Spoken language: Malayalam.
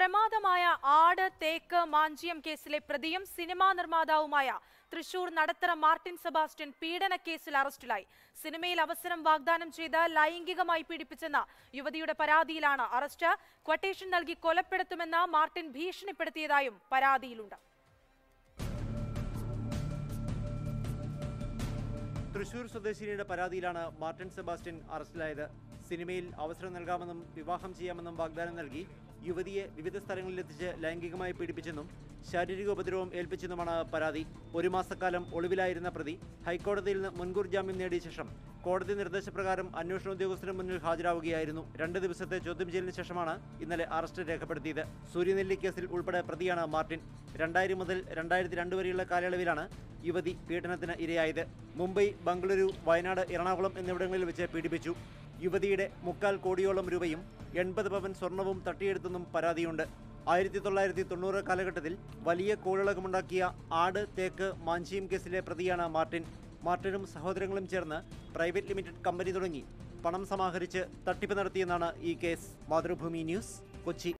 പ്രമാദമായ ആട് തേക്ക് മാഞ്ചിയം കേസിലെ പ്രതിയും സിനിമാ നിർമ്മാതാവുമായ തൃശൂർ നടത്തറ മാർട്ടിൻ സെബാസ്റ്റ്യൻ പീഡന കേസിൽ അറസ്റ്റിലായി സിനിമയിൽ അവസരം വാഗ്ദാനം ചെയ്ത് ലൈംഗികമായി പീഡിപ്പിച്ചെന്ന യുവതിയുടെ പരാതിയിലാണ് അറസ്റ്റ് ക്വട്ടേഷൻ നൽകി കൊലപ്പെടുത്തുമെന്ന് മാർട്ടിൻ ഭീഷണിപ്പെടുത്തിയതായും പരാതിയിലുണ്ട് തൃശൂർ സ്വദേശിനിയുടെ പരാതിയിലാണ് മാർട്ടിൻ സെബാസ്റ്റ്യൻ അറസ്റ്റിലായത് സിനിമയിൽ അവസരം നൽകാമെന്നും വിവാഹം ചെയ്യാമെന്നും വാഗ്ദാനം നൽകി യുവതിയെ വിവിധ സ്ഥലങ്ങളിലെത്തിച്ച് ലൈംഗികമായി പീഡിപ്പിച്ചെന്നും ശാരീരിക ഉപദ്രവം ഏൽപ്പിച്ചെന്നുമാണ് പരാതി ഒരു മാസക്കാലം ഒളിവിലായിരുന്ന പ്രതി ഹൈക്കോടതിയിൽ നിന്ന് മുൻകൂർ ജാമ്യം നേടിയ ശേഷം കോടതി നിർദ്ദേശപ്രകാരം അന്വേഷണ ഉദ്യോഗസ്ഥന് മുന്നിൽ ഹാജരാവുകയായിരുന്നു രണ്ട് ദിവസത്തെ ചോദ്യം ചെയ്യലിന് ശേഷമാണ് ഇന്നലെ അറസ്റ്റ് രേഖപ്പെടുത്തിയത് സൂര്യനെല്ലി കേസിൽ ഉൾപ്പെടെ പ്രതിയാണ് മാർട്ടിൻ രണ്ടായിരം മുതൽ രണ്ടായിരത്തി രണ്ട് വരെയുള്ള കാലയളവിലാണ് യുവതി പീഡനത്തിന് ഇരയായത് മുംബൈ ബംഗളൂരു വയനാട് എറണാകുളം എന്നിവിടങ്ങളിൽ വെച്ച് പീഡിപ്പിച്ചു യുവതിയുടെ മുക്കാൽ കോടിയോളം രൂപയും എൺപത് പവൻ സ്വർണവും തട്ടിയെടുത്തെന്നും പരാതിയുണ്ട് ആയിരത്തി തൊള്ളായിരത്തി തൊണ്ണൂറ് കാലഘട്ടത്തിൽ വലിയ കോളിളക്കമുണ്ടാക്കിയ ആട് തേക്ക് മാഞ്ചിയം കേസിലെ പ്രതിയാണ് മാർട്ടിൻ മാർട്ടിനും സഹോദരങ്ങളും ചേർന്ന് പ്രൈവറ്റ് ലിമിറ്റഡ് കമ്പനി തുടങ്ങി പണം സമാഹരിച്ച് തട്ടിപ്പ് നടത്തിയെന്നാണ് ഈ കേസ് മാതൃഭൂമി ന്യൂസ് കൊച്ചി